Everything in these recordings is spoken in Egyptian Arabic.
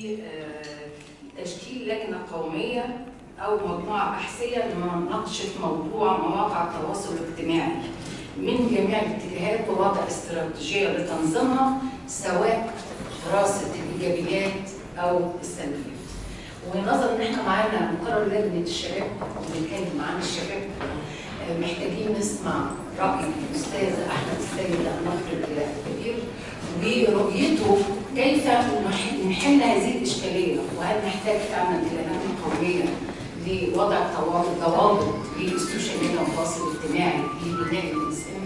في آه، تشكيل لجنه قوميه او مجموعه بحثيه لمناقشه موضوع مواقع التواصل الاجتماعي من جميع الاتجاهات ووضع استراتيجيه لتنظيمها سواء دراسه الايجابيات او السلبيات. ونظرا ان احنا معانا مقرر لجنه الشباب وبنتكلم عن الشباب آه، محتاجين نسمع راي الاستاذ احمد السيد النقد الكبير برؤيته كيف نح- نحل هذه الاشكاليه وهل نحتاج فعلا الى لجنه قوميه لوضع طوا- ضوابط للسوشيال ميديا والتواصل الاجتماعي لبناء الانسان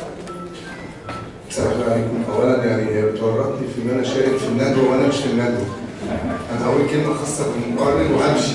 السلام عليكم اولا يعني بتورطني في ان انا شارك في الندوه وانا مش في الندوه انا هقول كلمه خاصه بالمقرر وامشي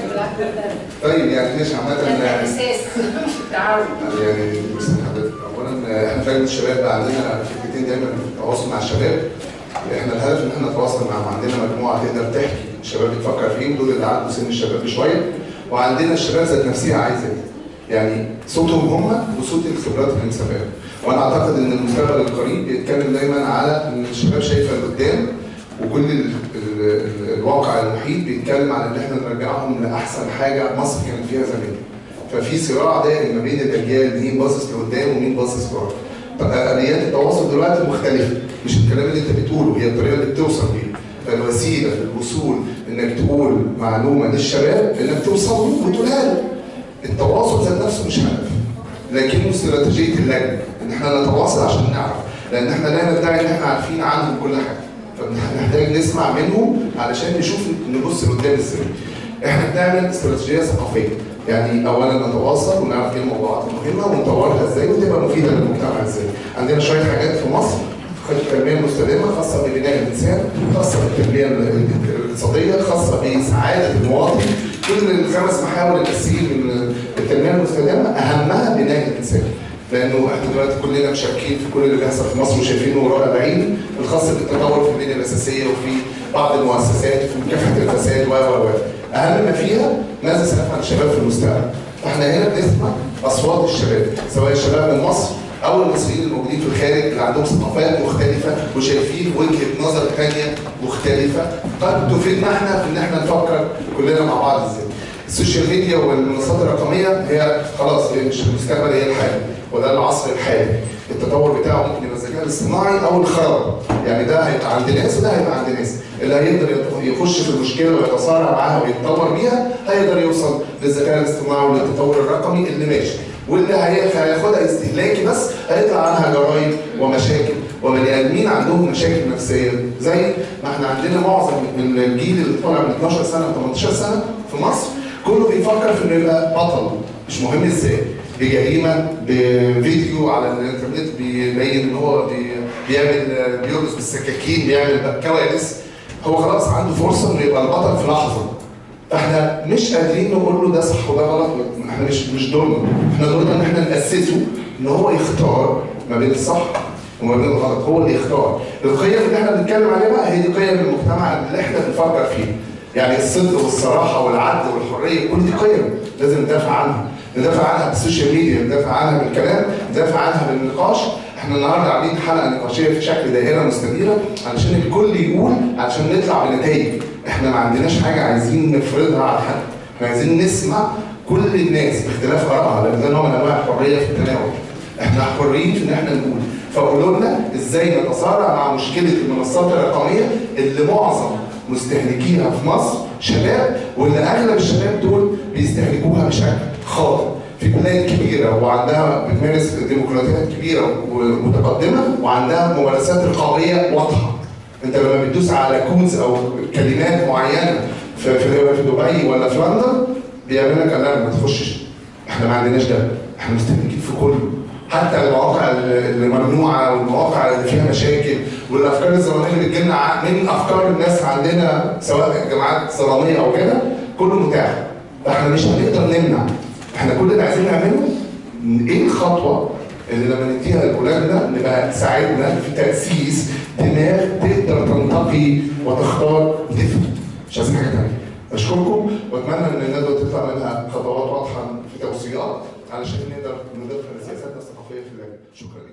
طيب يعني ماشي عامه ده اساس التعاون يعني بس حضرتك اولا احنا في لجنه الشباب عندنا فكرتين دايما في التواصل مع الشباب احنا الهدف ان احنا نتواصل معاهم عندنا مجموعه تقدر تحكي الشباب بتفكر فيه دول اللي عدوا سن الشباب بشويه وعندنا الشباب ذات نفسها عايزه ايه يعني صوتهم هم وصوت الخبرات اللي مسافره وانا اعتقد ان المستقبل القريب بيتكلم دايما على ان الشباب شايفه لقدام وكل ال ال ال الواقع المحيط بيتكلم عن ان احنا نرجعهم لاحسن حاجه مصر كانت فيها زمان ففي صراع دائم ما بين الاجيال مين باصص لقدام ومين باصص لورا طب اليات التواصل دلوقتي مختلفه مش الكلام اللي انت بتقوله هي الطريقه اللي بتوصل بيها فالوسيله في الوصول انك تقول معلومه للشباب انك توصل له وتقولها له التواصل ذات نفسه مش هدف لكنه استراتيجيه اللجنه ان احنا نتواصل عشان نعرف لان احنا لا ندعي ان احنا عارفين عنهم كل حاجه فبنحتاج نسمع منهم علشان نشوف نبص لقدام ازاي احنا بنعمل استراتيجيه ثقافيه يعني اولا نتواصل ونعرف ايه الموضوعات المهمه ونطورها ازاي وتبقى مفيده للمجتمع ازاي عندنا شويه حاجات في مصر خد التنميه المستدامه خاصه ببناء الانسان خاصه بالتنميه الاقتصاديه خاصه بسعاده المواطن كل الخمس محاور الاساسيه من التنميه المستدامه اهمها بناء الانسان لانه احنا دلوقتي كلنا مشاركين في كل اللي بيحصل في مصر وشايفينه وراء العين الخاص بالتطور في البنيه الاساسيه وفي بعض المؤسسات وفي مكافحه الفساد و و و اهم ما فيها ماذا سيفعل الشباب في المستقبل فاحنا هنا بنسمع اصوات الشباب سواء الشباب من مصر او المصريين الموجودين في الخارج اللي عندهم ثقافات مختلفه وشايفين وجهه نظر ثانيه مختلفه قد تفيدنا احنا في ان احنا نفكر كلنا مع بعض ازاي. السوشيال ميديا والمنصات الرقميه هي خلاص هي مش المستقبل هي الحالي وده العصر الحالي التطور بتاعه ممكن يبقى الذكاء الاصطناعي او الخراب يعني ده هيبقى عند ناس وده هيبقى عند ناس اللي هيقدر يخش في المشكله ويتصارع معاها ويتطور بيها هيقدر يوصل للذكاء الاصطناعي وللتطور الرقمي اللي ماشي واللي هياخدها استهلاكي بس هيطلع عنها جرائم ومشاكل وبني ادمين عندهم مشاكل نفسيه زي ما احنا عندنا معظم من الجيل اللي طالع من 12 سنه و 18 سنه في مصر كله بيفكر في انه يبقى بطل مش مهم ازاي بجريمه بفيديو على الانترنت بيبين ان هو بي- بيعمل بيرقص بالسكاكين بيعمل كوارث هو خلاص عنده فرصه انه يبقى البطل في لحظه فاحنا مش قادرين نقول له ده صح وده غلط احنا مش مش دورنا احنا دورنا ان احنا ناسسه ان هو يختار ما بين الصح وما بين الغلط هو اللي يختار القيم اللي احنا بنتكلم عليها بقى هي دي قيم المجتمع اللي احنا بنفكر فيه يعني الصدق والصراحه والعدل والحريه كل دي قيم لازم ندافع عنها ندافع عنها بالسوشيال ميديا ندافع عنها بالكلام ندافع عنها بالنقاش احنا النهارده عاملين حلقه نقاشيه في شكل دائره مستديره علشان الكل يقول علشان نطلع بنتائج احنا ما عندناش حاجه عايزين نفرضها على حد احنا عايزين نسمع كل الناس باختلاف ارائها لان ده نوع من انواع الحريه في التناول احنا حرين في ان احنا نقول فقولوا لنا ازاي نتصارع مع مشكله المنصات الرقميه اللي معظم مستهلكيها في مصر شباب واللي اغلب الشباب دول بيستهلكوها بشكل خاطئ في بلاد كبيره وعندها بتمارس ديمقراطيات كبيره ومتقدمه وعندها ممارسات رقابيه واضحه انت لما بتدوس على كودز او كلمات معينه في في في دبي ولا في لندن بيعمل لك الارم ما تخشش احنا ما عندناش ده احنا مستهلكين في كله حتى المواقع اللي ممنوعه والمواقع اللي فيها مشاكل والافكار الظلاميه اللي بتجيلنا من افكار الناس عندنا سواء جماعات ظلاميه او كده كله متاح فاحنا مش هنقدر نمنع احنا كل اللي عايزين نعمله ايه الخطوه اللي لما نديها لاولادنا نبقى تساعدنا في تاسيس دماغ تقدر تنتقي وتختار وتفهم مش عايزين حاجه ثانيه اشكركم واتمنى ان الندوه تطلع منها خطوات واضحه في توصيات علشان نقدر نضيفها لسياساتنا الثقافيه في اللجنه شكرا لكم